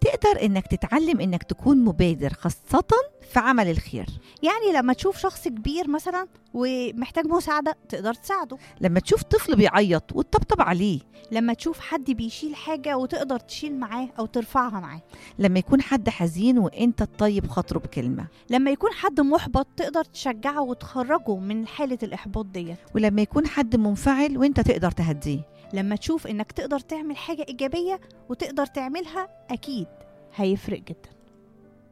وتقدر انك تتعلم انك تكون مبادر خاصة في عمل الخير يعني لما تشوف شخص كبير مثلا ومحتاج مساعدة تقدر تساعده لما تشوف طفل بيعيط وتطبطب عليه لما تشوف حد بيشيل حاجة وتقدر تشيل معاه أو ترفعها معاه لما يكون حد حزين وانت تطيب خاطره بكلمة لما يكون حد محبط تقدر تشجعه وتخرجه من حالة الإحباط ديت ولما يكون حد منفعل وانت تقدر تهديه لما تشوف إنك تقدر تعمل حاجة إيجابية وتقدر تعملها أكيد هيفرق جدا